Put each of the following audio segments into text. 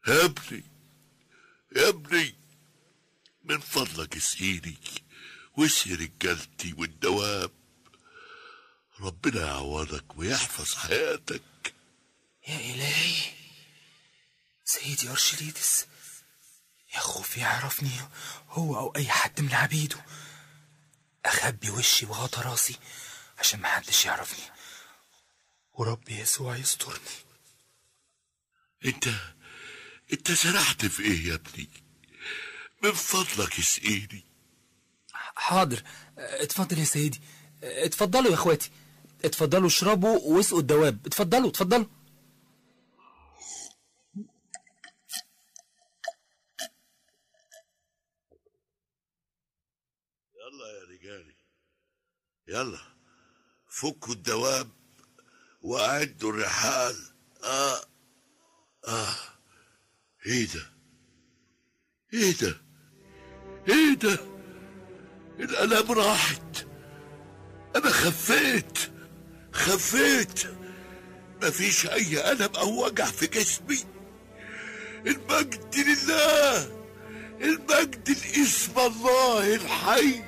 يا ابني يا ابني من فضلك اسقيني واسقي رجالتي والدواب ربنا يعوضك ويحفظ حياتك يا إلهي سيدي أرشليدس يا خوف يعرفني هو أو أي حد من عبيده أخبي وشي وغطى راسي عشان محدش يعرفني ورب يسوع يسترني انت انت سرحت في ايه يا ابني من فضلك اسقيني حاضر اتفضل يا سيدي اتفضلوا يا اخواتي اتفضلوا اشربوا واسقوا الدواب اتفضلوا اتفضلوا يلا يا رجالي يلا فكوا الدواب وأعدوا الرحال آه آه إيه ده؟ إيه ده؟ إيه ده؟ الآلام راحت أنا خفيت خفيت مفيش أي ألم أو وجع في جسمي المجد لله المجد لاسم الله الحي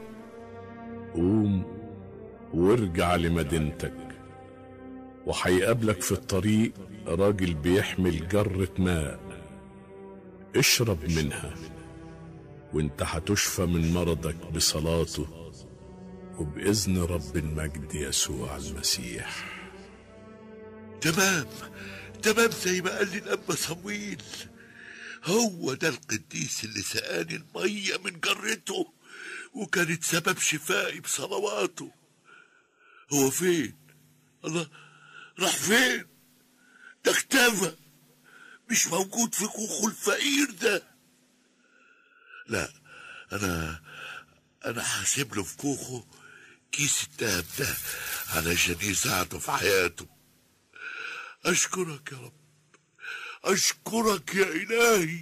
قوم وارجع لمدينتك وهيقابلك في الطريق راجل بيحمل جرة ماء اشرب منها وانت هتشفى من مرضك بصلاته وبإذن رب المجد يسوع المسيح تمام تمام زي ما قال لي الأب صمويل هو ده القديس اللي سقاني المية من جرته وكانت سبب شفائي بصلواته هو فين الله راح فين ده اختفى مش موجود في كوخه الفقير ده لا انا انا هسيب له في كوخه كيس الدهب ده علشان يساعده في حياته اشكرك يا رب اشكرك يا الهي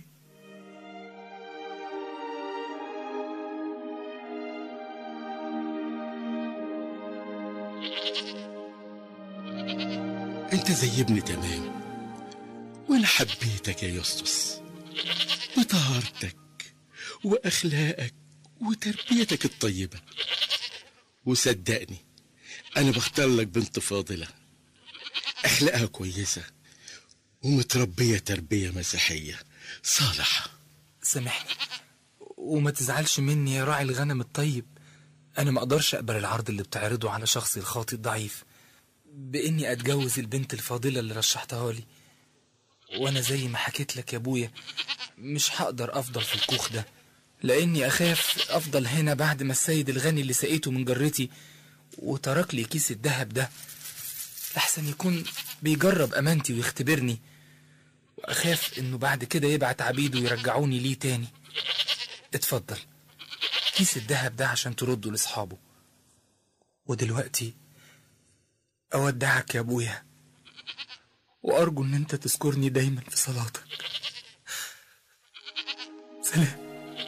انت زي ابني تمام وانا حبيتك يا يسطس بطهارتك واخلاقك وتربيتك الطيبه وصدقني انا بختار لك بنت فاضله اخلاقها كويسه ومتربيه تربيه مسيحيه صالحه سامحني وما تزعلش مني يا راعي الغنم الطيب انا ما اقدرش اقبل العرض اللي بتعرضه على شخصي الخاطئ الضعيف باني اتجوز البنت الفاضله اللي رشحتها لي وانا زي ما حكيت لك يا ابويا مش هقدر افضل في الكوخ ده لاني اخاف افضل هنا بعد ما السيد الغني اللي سقيته من جرتي وترك لي كيس الذهب ده لحسن يكون بيجرب امانتي ويختبرني واخاف انه بعد كده يبعت عبيده يرجعوني ليه تاني اتفضل كيس الذهب ده عشان ترده لاصحابه ودلوقتي اودعك يا ابويا وارجو ان انت تذكرني دايما في صلاتك سلام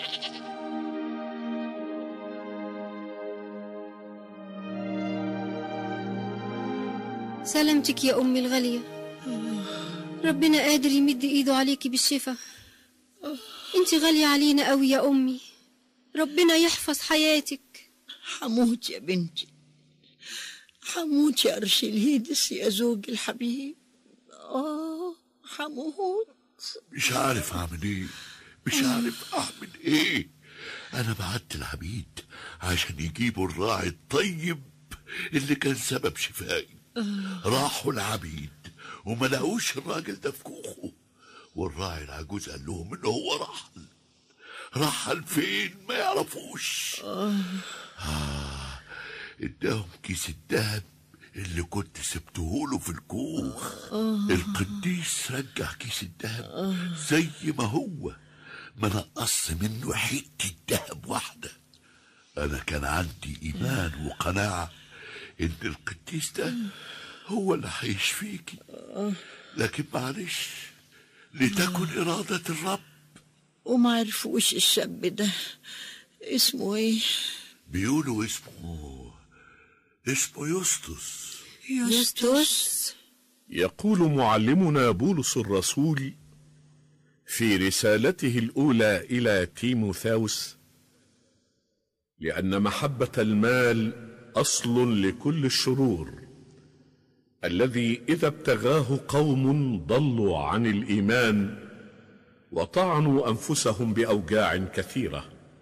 سلامتك يا أمي الغالية ربنا قادر يمد إيده عليكي بالشفا انت غالية علينا قوي يا أمي ربنا يحفظ حياتك حموت يا بنتي حموت يا أرشليدس يا زوجي الحبيب آه حموت مش عارف اعمل ايه مش عارف اعمل ايه انا بعت العبيد عشان يجيبوا الراعي الطيب اللي كان سبب شفائي راحوا العبيد وما لقوش الراجل ده في كوخه والراعي العجوز قال لهم ان هو رحل رحل فين ما يعرفوش آه اداهم كيس الدهب اللي كنت سبته له في الكوخ القديس رجع كيس الدهب زي ما هو ما نقص منه حته دهب واحده انا كان عندي ايمان وقناعه ان القديس ده هو اللي هيشفيكي لكن معلش لتكن اراده الرب وما عرفوش الشاب ده اسمه ايه بيقولوا اسمه اسمه يسطس يستوس يقول معلمنا بولس الرسول في رسالته الاولى الى تيموثاوس لان محبه المال اصل لكل الشرور الذي اذا ابتغاه قوم ضلوا عن الايمان وطعنوا انفسهم باوجاع كثيره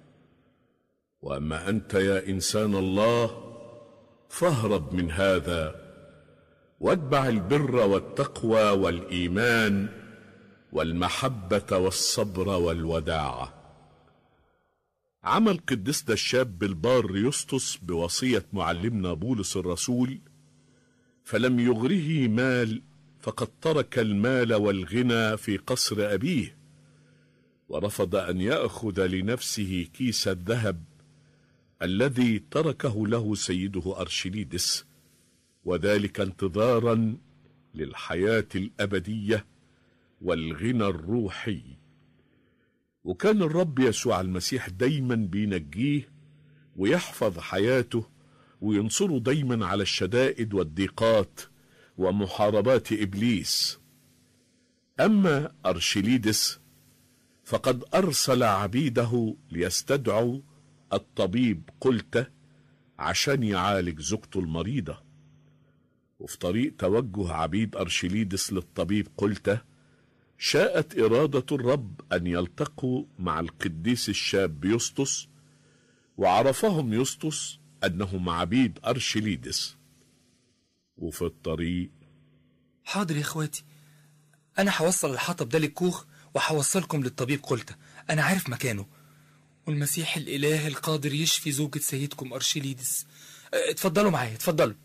واما انت يا انسان الله فاهرب من هذا واتبع البر والتقوى والايمان والمحبه والصبر والوداعه عمل قدسنا الشاب البار يسطس بوصيه معلمنا بولس الرسول فلم يغره مال فقد ترك المال والغنى في قصر ابيه ورفض ان ياخذ لنفسه كيس الذهب الذي تركه له سيده ارشليدس وذلك انتظارا للحياه الابديه والغنى الروحي وكان الرب يسوع المسيح دايما بينجيه ويحفظ حياته وينصره دايما على الشدائد والضيقات ومحاربات ابليس اما ارشليدس فقد ارسل عبيده ليستدعوا الطبيب قلت عشان يعالج زوجته المريضه وفي طريق توجه عبيد ارشليدس للطبيب قلت شاءت اراده الرب ان يلتقوا مع القديس الشاب يسطس وعرفهم يسطس انهم عبيد ارشليدس وفي الطريق حاضر يا اخواتي انا هوصل الحطب ده للكوخ وهوصلكم للطبيب قلت انا عارف مكانه والمسيح الاله القادر يشفي زوجة سيدكم ارشليدس اه، اتفضلوا معايا اتفضلوا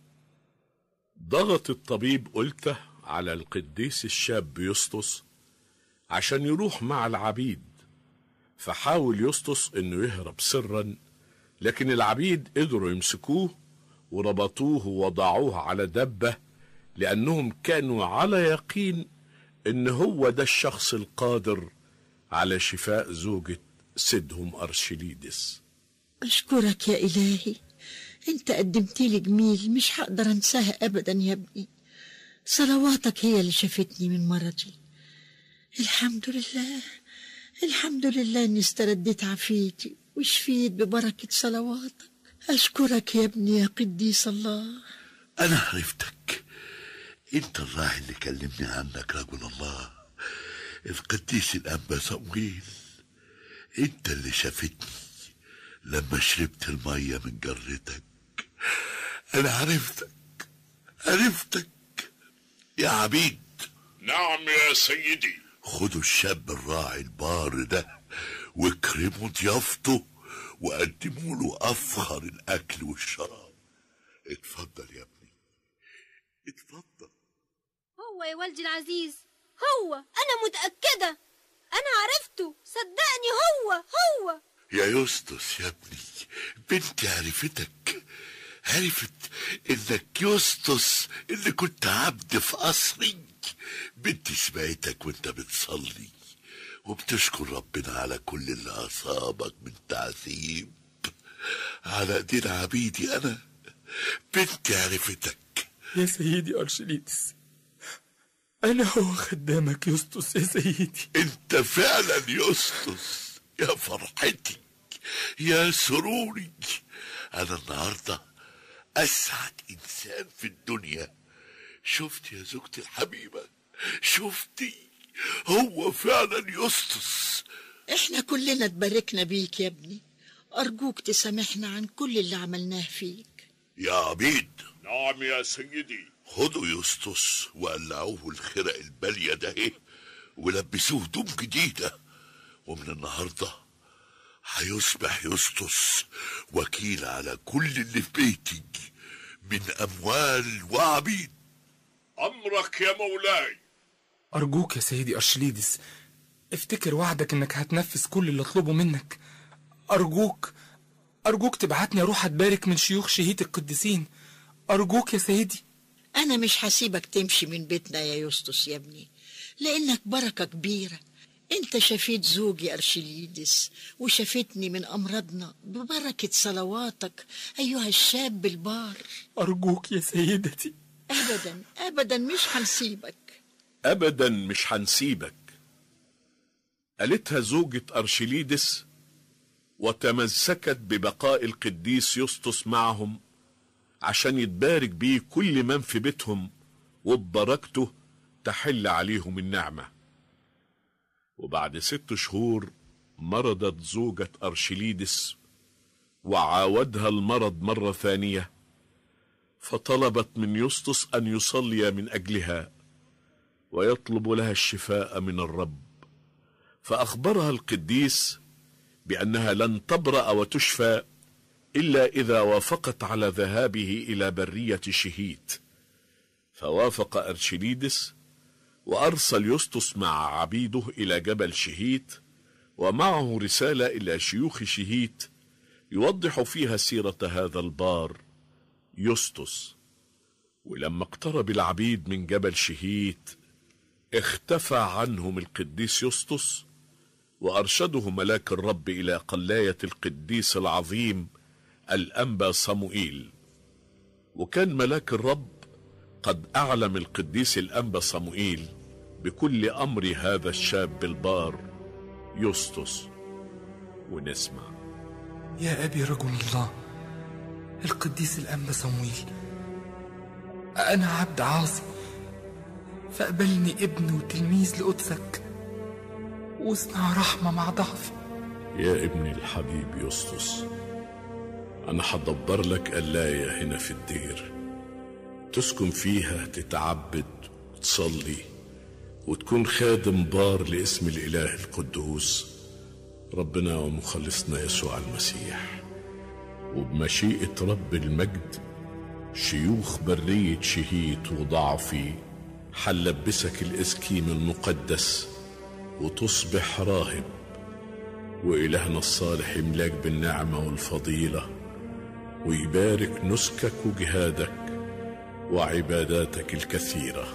ضغط الطبيب قلته على القديس الشاب يسطس عشان يروح مع العبيد فحاول يسطس انه يهرب سرا لكن العبيد قدروا يمسكوه وربطوه ووضعوه على دبه لانهم كانوا على يقين ان هو ده الشخص القادر على شفاء زوجة سيدهم ارشليدس أشكرك يا إلهي أنت قدمت لي جميل مش هقدر أنساها أبدا يا ابني صلواتك هي اللي شفتني من مرضي الحمد لله الحمد لله إني استرديت عافيتي وشفيت ببركة صلواتك أشكرك يا ابني يا قديس الله أنا عرفتك أنت الراعي اللي كلمني عنك رجل الله القديس الأنبا صمويل أنت اللي شافتني لما شربت المية من جرتك أنا عرفتك عرفتك يا عبيد نعم يا سيدي خدوا الشاب الراعي البار ده واكرموا ضيافته وقدموا له أفخر الأكل والشراب اتفضل يا ابني اتفضل هو يا والدي العزيز هو أنا متأكدة أنا عرفته صدقني هو هو يا يسطس يا ابني بنتي عرفتك عرفت انك يسطس اللي كنت عبد في قصري بنتي سمعتك وانت بتصلي وبتشكر ربنا على كل اللي اصابك من تعذيب على ايدين عبيدي انا بنتي عرفتك يا سيدي ارشليدس انا هو خدامك يسطس يا سيدي انت فعلا يسطس يا فرحتي يا سروري انا النهارده اسعد انسان في الدنيا شفت يا زوجتي الحبيبه شفتي هو فعلا يسطس إحنا كلنا اتباركنا بيك يا ابني أرجوك تسامحنا عن كل اللي عملناه فيك يا عبيد نعم يا سيدي خدوا يسطس وقلعوه الخرق الباليه ده ايه ولبسوه هدوم جديده ومن النهارده هيصبح يسطس وكيل على كل اللي في بيتي من اموال وعبيد امرك يا مولاي ارجوك يا سيدي ارشليدس افتكر وعدك انك هتنفذ كل اللي اطلبه منك ارجوك ارجوك تبعتني اروح اتبارك من شيوخ شهيد القديسين ارجوك يا سيدي أنا مش هسيبك تمشي من بيتنا يا يسطس يا ابني لأنك بركة كبيرة أنت شفيت زوجي أرشليدس وشفتني من أمراضنا ببركة صلواتك أيها الشاب البار ارجوك يا سيدتي أبدا أبدا مش هنسيبك ابدا مش هنسيبك قالتها زوجة أرشليدس وتمسكت ببقاء القديس يسطس معهم عشان يتبارك بيه كل من في بيتهم وببركته تحل عليهم النعمة وبعد ست شهور مرضت زوجة أرشليدس وعاودها المرض مرة ثانية فطلبت من يسطس أن يصلي من أجلها ويطلب لها الشفاء من الرب فأخبرها القديس بأنها لن تبرأ وتشفى إلا إذا وافقت على ذهابه إلى برية شهيت فوافق أرشليدس وأرسل يسطس مع عبيده إلى جبل شهيت ومعه رسالة إلى شيوخ شهيت يوضح فيها سيرة هذا البار يسطس ولما اقترب العبيد من جبل شهيت اختفى عنهم القديس يسطس وأرشده ملاك الرب إلى قلاية القديس العظيم الأنبا صموئيل وكان ملاك الرب قد أعلم القديس الأنبا صموئيل بكل أمر هذا الشاب البار يسطس ونسمع يا أبي رجل الله القديس الأنبا صمويل أنا عبد عاصي فاقبلني ابن وتلميذ لقدسك واصنع رحمة مع ضعفي يا ابني الحبيب يسطس أنا هدبر لك قلاية هنا في الدير تسكن فيها تتعبد وتصلي وتكون خادم بار لاسم الإله القدوس ربنا ومخلصنا يسوع المسيح وبمشيئة رب المجد شيوخ برية شهيت وضعفي حلبسك الإسكيم المقدس وتصبح راهب وإلهنا الصالح يملاك بالنعمة والفضيلة ويبارك نسكك وجهادك وعباداتك الكثيره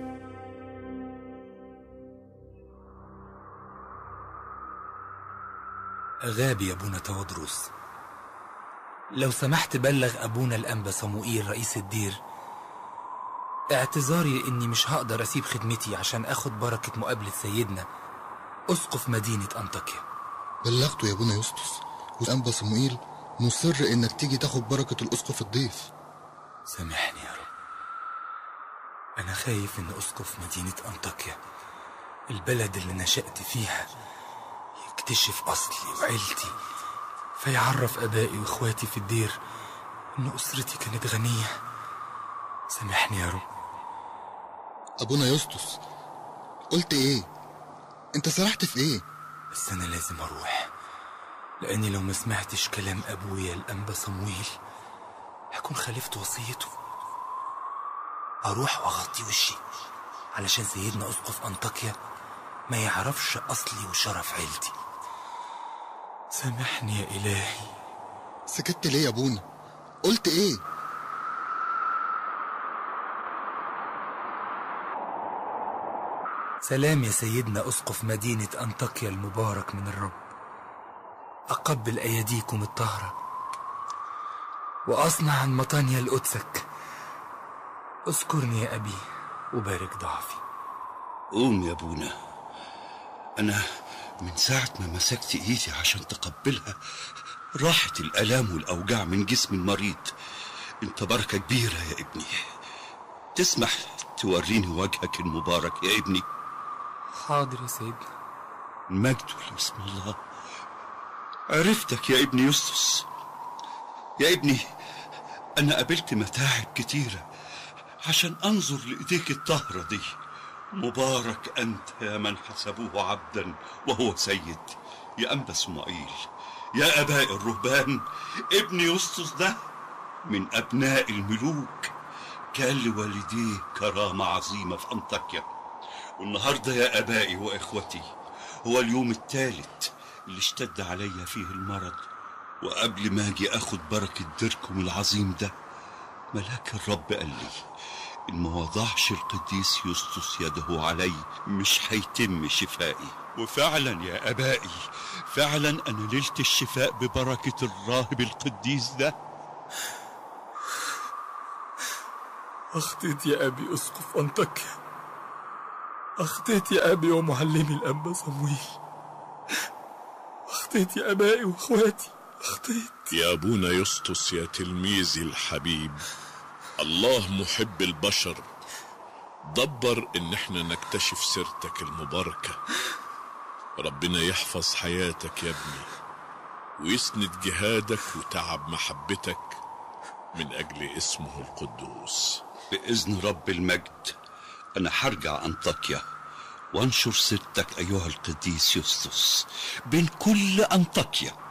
غاب أبونا تودروس لو سمحت بلغ أبونا الأنبا صموئيل رئيس الدير اعتذاري إني مش هقدر أسيب خدمتي عشان أخد بركة مقابلة سيدنا أسقف مدينة أنطاكيا بلغته يا ابونا يسطس والأنبا صموئيل مصر إنك تيجي تاخد بركة الأسقف الضيف سامحني يا رب أنا خايف إن أسقف مدينة أنطاكيا البلد اللي نشأت فيها يكتشف أصلي وعيلتي فيعرف أبائي وإخواتي في الدير إن أسرتي كانت غنية سامحني يا رب أبونا يسطس قلت إيه؟ أنت سرحت في إيه؟ بس أنا لازم أروح لأني لو ما سمعتش كلام أبويا الأنبا صمويل هكون خالفت وصيته أروح وأغطي وشي علشان سيدنا أسقف أنطاكيا ما يعرفش أصلي وشرف عيلتي سامحني يا إلهي سكت ليه يا أبونا؟ قلت إيه؟ سلام يا سيدنا أسقف مدينة أنطاكيا المبارك من الرب أقبل أيديكم الطاهرة وأصنع عن مطانيا لقدسك اذكرني يا أبي وبارك ضعفي قوم يا ابونا انا من ساعة ما مسكت ايدي عشان تقبلها راحت الالام والاوجاع من جسمي المريض انت بركة كبيرة يا ابني تسمح توريني وجهك المبارك يا ابني حاضر يا سيدنا المجد لاسم الله عرفتك يا ابني يسطس يا ابني انا قابلت متاعب كتيرة عشان انظر لايديك الطاهرة دي مبارك انت يا من حسبوه عبدا وهو سيد يا انبا اسماعيل يا اباء الرهبان ابن يسطس ده من ابناء الملوك كان لوالديه كرامة عظيمة في أنطاكيا والنهاردة يا أبائي وإخوتي هو اليوم الثالث اللي اشتد عليا فيه المرض وقبل ما أجي أخد بركة ديركم العظيم ده ملاك الرب قال لي إن ما وضعش القديس يسطس يده علي مش هيتم شفائي وفعلا يا أبائي فعلا أنا نلت الشفاء ببركة الراهب القديس ده أخطيت يا أبي أسقف أنطاكيا أخطيت يا أبي ومعلمي الأنبا صمويل أخطيت يا أبائي وأخواتي أخطيت يا أبونا يسطس يا تلميذي الحبيب الله محب البشر دبر إن احنا نكتشف سيرتك المباركة ربنا يحفظ حياتك يا ابني ويسند جهادك وتعب محبتك من أجل اسمه القدوس بإذن رب المجد أنا هرجع أنطاكيا وانشر سيرتك أيها القديس يسطس بين كل أنطاكيا